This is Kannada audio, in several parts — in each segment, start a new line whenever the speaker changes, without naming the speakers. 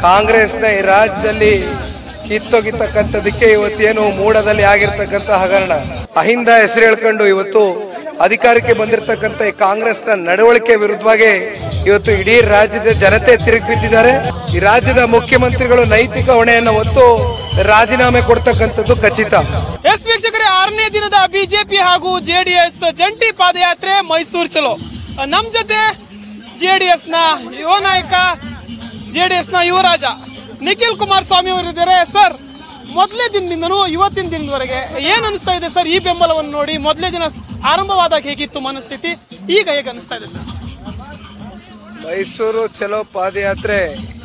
ಕಾಂಗ್ರೆಸ್ನ ಈ ರಾಜ್ಯದಲ್ಲಿ ಕಿತ್ತೊಗಿತಕ್ಕಂಥದಕ್ಕೆ ಇವತ್ತೇನು ಮೂಡದಲ್ಲಿ ಆಗಿರ್ತಕ್ಕಂಥ ಹಗರಣ ಅಹಿಂದ ಹೆಸರು ಹೇಳ್ಕೊಂಡು ಇವತ್ತು ಅಧಿಕಾರಕ್ಕೆ ಬಂದಿರತಕ್ಕಂಥ ಈ ಕಾಂಗ್ರೆಸ್ನ ನಡವಳಿಕೆ ವಿರುದ್ಧವಾಗಿ ಇವತ್ತು ಇಡೀ ರಾಜ್ಯದ ಜನತೆ ತಿರುಗಿ ಬಿದ್ದಿದ್ದಾರೆ ಈ ರಾಜ್ಯದ ಮುಖ್ಯಮಂತ್ರಿಗಳು ನೈತಿಕ ಹೊಣೆಯನ್ನು ಹೊತ್ತು ರಾಜೀನಾಮೆ ಕೊಡ್ತಕ್ಕಂಥದ್ದು ಖಚಿತ
ಎಸ್ ವೀಕ್ಷಕರೇ ಆರನೇ ದಿನದ ಬಿಜೆಪಿ ಹಾಗೂ ಜೆಡಿಎಸ್ ಜಂಟಿ ಪಾದಯಾತ್ರೆ ಮೈಸೂರು ಚಲೋ ನಮ್ ಜೊತೆ ಜೆಡಿಎಸ್ ನ ಯುವ ನಾಯಕ ಜೆಡಿಎಸ್ ನ ಯುವರಾಜ ನಿಖಿಲ್ ಕುಮಾರಸ್ವಾಮಿ ಅವರಿದ್ದಾರೆ ಸರ್ ಮೊದಲೇ ದಿನದಿಂದನೂ ಇವತ್ತಿನ ದಿನದವರೆಗೆ ಏನ್ ಅನಿಸ್ತಾ ಇದೆ ಸರ್ ಈ ಬೆಂಬಲವನ್ನು ನೋಡಿ ಮೊದಲೇ ದಿನ ಆರಂಭವಾದಾಗ ಹೇಗಿತ್ತು ಮನಸ್ಥಿತಿ ಈಗ ಹೇಗೆ ಅನಿಸ್ತಾ ಇದೆ ಸರ್
ಮೈಸೂರು ಚಲೋ ಪಾದಯಾತ್ರೆ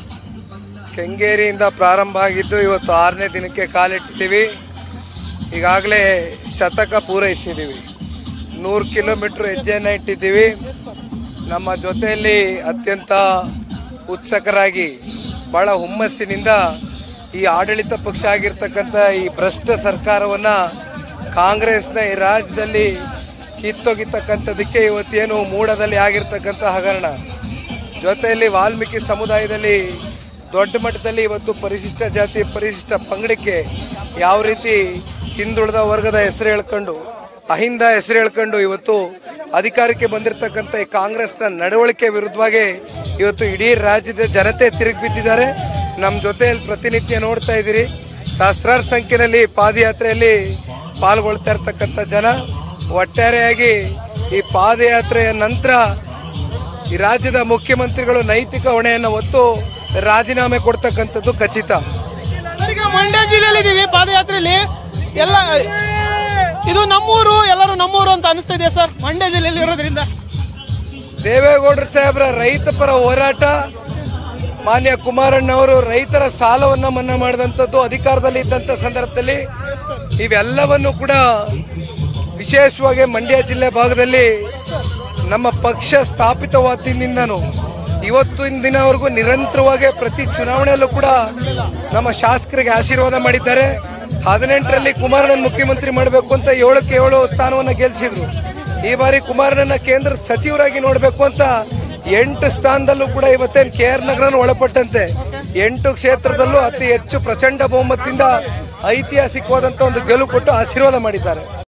ಕೆಂಗೇರಿಯಿಂದ ಪ್ರಾರಂಭ ಆಗಿದ್ದು ಇವತ್ತು ಆರನೇ ದಿನಕ್ಕೆ ಕಾಲಿಟ್ಟಿದ್ದೀವಿ ಈಗಾಗಲೇ ಶತಕ ಪೂರೈಸಿದ್ದೀವಿ ನೂರು ಕಿಲೋಮೀಟರ್ ಹೆಜ್ಜೆಯನ್ನು ಇಟ್ಟಿದ್ದೀವಿ ನಮ್ಮ ಜೊತೆಯಲ್ಲಿ ಅತ್ಯಂತ ಉತ್ಸುಕರಾಗಿ ಬಹಳ ಹುಮ್ಮಸ್ಸಿನಿಂದ ಈ ಆಡಳಿತ ಪಕ್ಷ ಆಗಿರ್ತಕ್ಕಂಥ ಈ ಭ್ರಷ್ಟ ಸರ್ಕಾರವನ್ನ ಕಾಂಗ್ರೆಸ್ನ ಈ ರಾಜ್ಯದಲ್ಲಿ ಕಿತ್ತೊಗಿತಕ್ಕಂಥದಕ್ಕೆ ಇವತ್ತೇನು ಮೂಡದಲ್ಲಿ ಆಗಿರ್ತಕ್ಕಂಥ ಹಗರಣ ಜೊತೆಯಲ್ಲಿ ವಾಲ್ಮೀಕಿ ಸಮುದಾಯದಲ್ಲಿ ದೊಡ್ಡ ಮಟ್ಟದಲ್ಲಿ ಇವತ್ತು ಪರಿಶಿಷ್ಟ ಜಾತಿ ಪರಿಶಿಷ್ಟ ಪಂಗಡಕ್ಕೆ ಯಾವ ರೀತಿ ಹಿಂದುಳಿದ ವರ್ಗದ ಹೆಸರು ಹೇಳ್ಕೊಂಡು ಅಹಿಂದ ಹೆಸರು ಹೇಳ್ಕೊಂಡು ಇವತ್ತು ಅಧಿಕಾರಕ್ಕೆ ಬಂದಿರತಕ್ಕಂಥ ಈ ಕಾಂಗ್ರೆಸ್ನ ನಡವಳಿಕೆ ವಿರುದ್ಧವಾಗಿ ಇವತ್ತು ಇಡೀ ರಾಜ್ಯದ ಜನತೆ ತಿರುಗಿ ಬಿದ್ದಿದ್ದಾರೆ ನಮ್ಮ ಜೊತೆಯಲ್ಲಿ ಪ್ರತಿನಿತ್ಯ ನೋಡ್ತಾ ಇದ್ದೀರಿ ಸಹಸ್ರಾರು ಸಂಖ್ಯೆಯಲ್ಲಿ ಪಾದಯಾತ್ರೆಯಲ್ಲಿ ಪಾಲ್ಗೊಳ್ತಾ ಇರ್ತಕ್ಕಂಥ ಜನ ಒಟ್ಟಾರೆಯಾಗಿ ಈ ಪಾದಯಾತ್ರೆಯ ನಂತರ ಈ ರಾಜ್ಯದ ಮುಖ್ಯಮಂತ್ರಿಗಳು ನೈತಿಕ ಹೊಣೆಯನ್ನು ಹೊತ್ತು ರಾಜೀನಾಮೆ ಕೊಡ್ತಕ್ಕಂಥದ್ದು ಖಚಿತ
ಸರ್, ಈಗ ಮಂಡ್ಯ ಜಿಲ್ಲೆಯಲ್ಲಿ ಇದೀವಿ ಪಾದಯಾತ್ರೆಯಲ್ಲಿ ಎಲ್ಲ ಇದು ನಮ್ಮೂರು ಎಲ್ಲರೂ ನಮ್ಮೂರು ಅಂತ ಅನಿಸ್ತಾ ಇದೆ ಸರ್ ಮಂಡ್ಯ ಜಿಲ್ಲೆಯಲ್ಲಿ ಇರೋದ್ರಿಂದ
ದೇವೇಗೌಡರ ಸಾಹೇಬ್ರ ರೈತ ಪರ ಹೋರಾಟ ಮಾನ್ಯ ಕುಮಾರಣ್ಣ ಅವರು ರೈತರ ಸಾಲವನ್ನ ಮನ್ನಾ ಮಾಡಿದಂಥದ್ದು ಅಧಿಕಾರದಲ್ಲಿ ಇದ್ದಂಥ ಸಂದರ್ಭದಲ್ಲಿ ಇವೆಲ್ಲವನ್ನು ಕೂಡ ವಿಶೇಷವಾಗಿ ಮಂಡ್ಯ ಜಿಲ್ಲೆ ಭಾಗದಲ್ಲಿ ನಮ್ಮ ಪಕ್ಷ ಸ್ಥಾಪಿತವಾದಿಂದನೂ ಇವತ್ತಿನ ದಿನವರೆಗೂ ನಿರಂತರವಾಗಿ ಪ್ರತಿ ಚುನಾವಣೆಯಲ್ಲೂ ಕೂಡ ನಮ್ಮ ಶಾಸಕರಿಗೆ ಆಶೀರ್ವಾದ ಮಾಡಿದ್ದಾರೆ ಹದಿನೆಂಟರಲ್ಲಿ ಕುಮಾರಣ್ಣನ ಮುಖ್ಯಮಂತ್ರಿ ಮಾಡಬೇಕು ಅಂತ ಏಳಕ್ಕೆ ಏಳು ಸ್ಥಾನವನ್ನು ಗೆಲ್ಲಿಸಿದ್ರು ಈ ಬಾರಿ ಕುಮಾರಣ್ಣನ ಕೇಂದ್ರ ಸಚಿವರಾಗಿ ನೋಡಬೇಕು ಅಂತ ಎಂಟು ಸ್ಥಾನದಲ್ಲೂ ಕೂಡ ಇವತ್ತೇನು ಕೆ ಆರ್ ನಗರನ ಒಳಪಟ್ಟಂತೆ ಎಂಟು ಕ್ಷೇತ್ರದಲ್ಲೂ ಅತಿ ಹೆಚ್ಚು ಪ್ರಚಂಡ ಬಹುಮತದಿಂದ ಐತಿಹಾಸಿಕವಾದಂತ ಒಂದು ಗೆಲುವು ಕೊಟ್ಟು ಆಶೀರ್ವಾದ ಮಾಡಿದ್ದಾರೆ